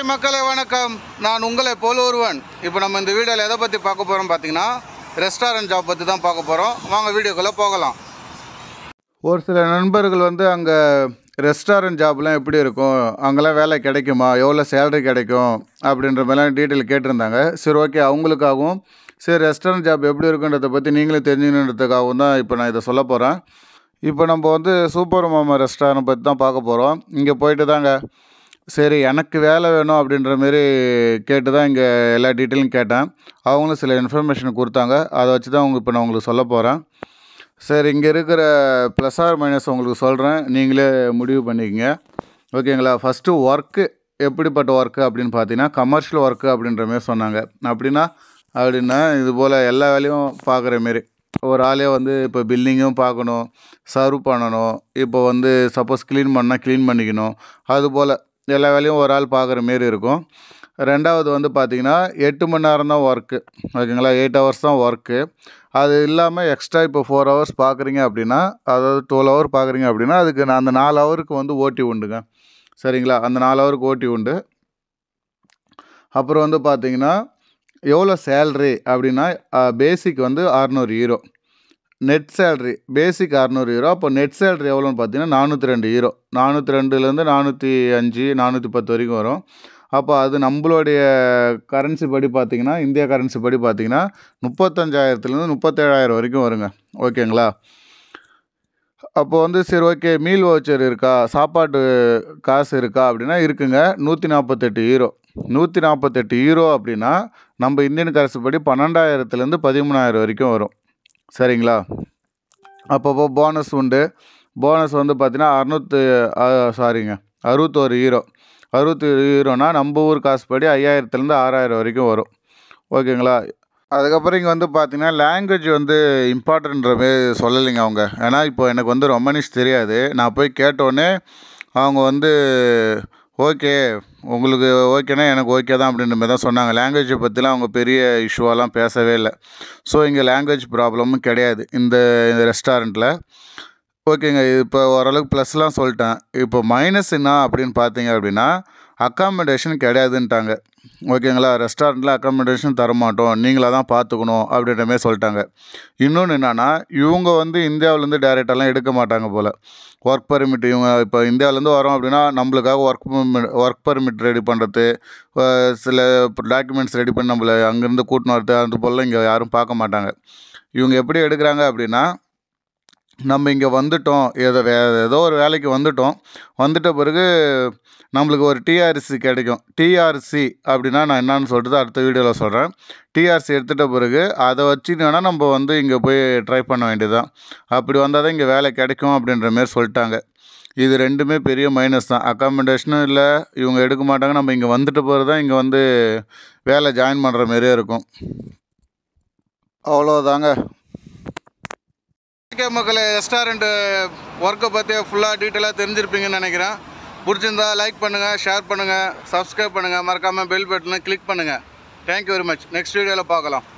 மக்களே வணக்கம் நான் உங்களை போல ஒருவன் இப்போ நம்ம இந்த வீடியோவில் எதை பற்றி பார்க்க போகிறோம் பார்த்தீங்கன்னா ரெஸ்டாரண்ட் ஜாப் பற்றி தான் பார்க்க போகிறோம் வாங்க வீடியோக்குள்ளே போகலாம் ஒரு சில நண்பர்கள் வந்து அங்கே ரெஸ்டாரண்ட் ஜாப்லாம் எப்படி இருக்கும் அங்கெல்லாம் வேலை கிடைக்குமா எவ்வளோ சேலரி கிடைக்கும் அப்படின்ற மாதிரிலாம் டீட்டெயில் கேட்டிருந்தாங்க சரி ஓகே அவங்களுக்காகவும் சரி ரெஸ்டாரண்ட் ஜாப் எப்படி இருக்குன்றதை பற்றி நீங்களே தெரிஞ்சுக்கணுன்றதுக்காகவும் தான் இப்போ நான் இதை சொல்ல போகிறேன் இப்போ நம்ம வந்து சூப்பர் மாமா ரெஸ்டாரண்ட் பற்றி தான் பார்க்க போகிறோம் இங்கே போயிட்டு தாங்க சரி எனக்கு வேலை வேணும் அப்படின்ற மாரி கேட்டு தான் இங்கே எல்லா டீட்டெயிலும் கேட்டேன் அவங்களும் சில இன்ஃபர்மேஷன் கொடுத்தாங்க அதை வச்சு தான் அவங்க இப்போ நான் உங்களுக்கு சொல்ல போகிறேன் சரி இங்கே இருக்கிற ப்ளஸ் ஆர் மைனஸ் உங்களுக்கு சொல்கிறேன் நீங்களே முடிவு பண்ணிக்கங்க ஓகேங்களா ஃபஸ்ட்டு ஒர்க்கு எப்படிப்பட்ட ஒர்க்கு அப்படின்னு பார்த்தீங்கன்னா கமர்ஷியல் ஒர்க்கு அப்படின்ற மாரி சொன்னாங்க அப்படின்னா அப்படின்னா இது போல் எல்லா வேலையும் பார்க்குற மாரி ஒரு ஆளே வந்து இப்போ பில்லிங்கும் பார்க்கணும் சர்வ் பண்ணணும் இப்போ வந்து சப்போஸ் க்ளீன் பண்ணால் க்ளீன் பண்ணிக்கணும் அதுபோல் எல்லா வேலையும் ஒரு ஆள் பார்க்குற மாரி இருக்கும் ரெண்டாவது வந்து பார்த்திங்கன்னா எட்டு மணி நேரம் தான் ஒர்க்கு ஓகேங்களா எயிட் ஹவர்ஸ் தான் ஒர்க்கு அது இல்லாமல் எக்ஸ்ட்ரா இப்போ ஃபோர் ஹவர்ஸ் பார்க்குறீங்க அப்படின்னா அதாவது டுவெல் ஹவர் பார்க்குறீங்க அப்படின்னா அதுக்கு நான் அந்த நாலு ஹவருக்கு வந்து ஓட்டி உண்டுங்க சரிங்களா அந்த நாலு ஹவருக்கு ஓட்டி உண்டு அப்புறம் வந்து பார்த்தீங்கன்னா எவ்வளோ சேல்ரி அப்படின்னா பேசிக் வந்து அறநூறு ஹீரோ நெட் சேல்ரி பேசிக் அறநூறு ஹீரோ அப்போ நெட் சேல்ரி எவ்வளோன்னு பார்த்தீங்கன்னா நானூற்றி ரெண்டு ஹீரோ நானூற்றி ரெண்டுலேருந்து நானூற்றி அஞ்சு நானூற்றி பத்து வரைக்கும் வரும் அப்போ அது நம்மளுடைய கரன்சி படி பார்த்தீங்கன்னா இந்தியா கரன்சி படி பார்த்தீங்கன்னா முப்பத்தஞ்சாயிரத்துலேருந்து முப்பத்தேழாயிரம் வரைக்கும் வருங்க ஓகேங்களா அப்போ வந்து சரி ஓகே மீல் வவுச்சர் இருக்கா சாப்பாட்டு காசு இருக்கா அப்படின்னா இருக்குங்க நூற்றி நாற்பத்தெட்டு ஹீரோ நூற்றி நாற்பத்தெட்டு ஹீரோ அப்படின்னா நம்ம இந்தியன் கரன்சி படி பன்னெண்டாயிரத்துலேருந்து பதிமூணாயிரம் வரைக்கும் வரும் சரிங்களா அப்பப்போ போனஸ் உண்டு போனஸ் வந்து பார்த்தீங்கன்னா அறநூற்று சாரிங்க அறுபத்தோரு ஹீரோ அறுபத்தொரு ஹீரோனா நம்ம ஊர் காசு படி ஐயாயிரத்துலேருந்து ஆறாயிரம் வரைக்கும் வரும் ஓகேங்களா அதுக்கப்புறம் இங்கே வந்து பார்த்தீங்கன்னா லாங்குவேஜ் வந்து இம்பார்ட்டன்ற மாரி சொல்லலைங்க அவங்க ஏன்னா இப்போ எனக்கு வந்து ரொமனிஷ் தெரியாது நான் போய் கேட்டோடனே அவங்க வந்து ஓகே உங்களுக்கு ஓகேனா எனக்கு ஓகே தான் அப்படின்ற மாதிரி தான் சொன்னாங்க லாங்குவேஜை பற்றிலாம் அவங்க பெரிய இஷ்யூவெல்லாம் பேசவே இல்லை ஸோ இங்கே லாங்குவேஜ் ப்ராப்ளமும் கிடையாது இந்த இந்த ரெஸ்டாரண்ட்டில் ஓகேங்க இப்போ ஓரளவுக்கு ப்ளஸ்லாம் சொல்லிட்டேன் இப்போ மைனஸ் என்ன அப்படின்னு பார்த்தீங்க அப்படின்னா அக்காமடேஷன் கிடையாதுன்ட்டாங்க ஓகேங்களா ரெஸ்டாரண்ட்டில் அக்காமடேஷன் தரமாட்டோம் நீங்களாக தான் பார்த்துக்கணும் அப்படின்ற மாதிரி சொல்லிட்டாங்க இன்னொன்று என்னென்னா இவங்க வந்து இந்தியாவிலேருந்து டேரெக்டாலாம் எடுக்க மாட்டாங்க போல் ஒர்க் பர்மிட் இவங்க இப்போ இந்தியாவிலேருந்து வரோம் அப்படின்னா நம்மளுக்காக work permit work permit ready பண்ணுறது சில டாக்குமெண்ட்ஸ் ரெடி பண்ணி நம்மளை அங்கேருந்து கூட்டின்னு வரது அது போலலாம் இங்கே யாரும் பார்க்க மாட்டாங்க இவங்க எப்படி எடுக்கிறாங்க அப்படின்னா நம்ம இங்கே வந்துட்டோம் ஏதோ வே ஏதோ ஒரு வேலைக்கு வந்துட்டோம் வந்துட்ட பிறகு நம்மளுக்கு ஒரு டிஆர்சி கிடைக்கும் டிஆர்சி அப்படின்னா நான் என்னன்னு சொல்லிட்டு அடுத்த வீடியோவில் சொல்கிறேன் டிஆர்சி எடுத்துட்ட பிறகு அதை வச்சு வேணால் நம்ம வந்து இங்கே போய் ட்ரை பண்ண வேண்டியதுதான் அப்படி வந்தால் தான் இங்கே வேலை கிடைக்கும் அப்படின்ற மாரி சொல்லிட்டாங்க இது ரெண்டுமே பெரிய மைனஸ் தான் அக்காமடேஷனும் இல்லை இவங்க எடுக்க மாட்டாங்க நம்ம இங்கே வந்துட்டு போகிறது தான் இங்கே வந்து வேலை ஜாயின் பண்ணுற மாரியே இருக்கும் அவ்வளோதாங்க ஓகே மக்களே ரெஸ்டாரண்ட்டு ஒர்க்கை பற்றி ஃபுல்லாக டீட்டெயிலாக தெரிஞ்சிருப்பீங்கன்னு நினைக்கிறேன் பிடிச்சிருந்தா லைக் பண்ணுங்கள் ஷேர் பண்ணுங்கள் சப்ஸ்கிரைப் பண்ணுங்கள் மறக்காமல் பெல் பட்டனை கிளிக் பண்ணுங்கள் தேங்க்யூ வெரி மச் நெக்ஸ்ட் வீடியோவில் பார்க்கலாம்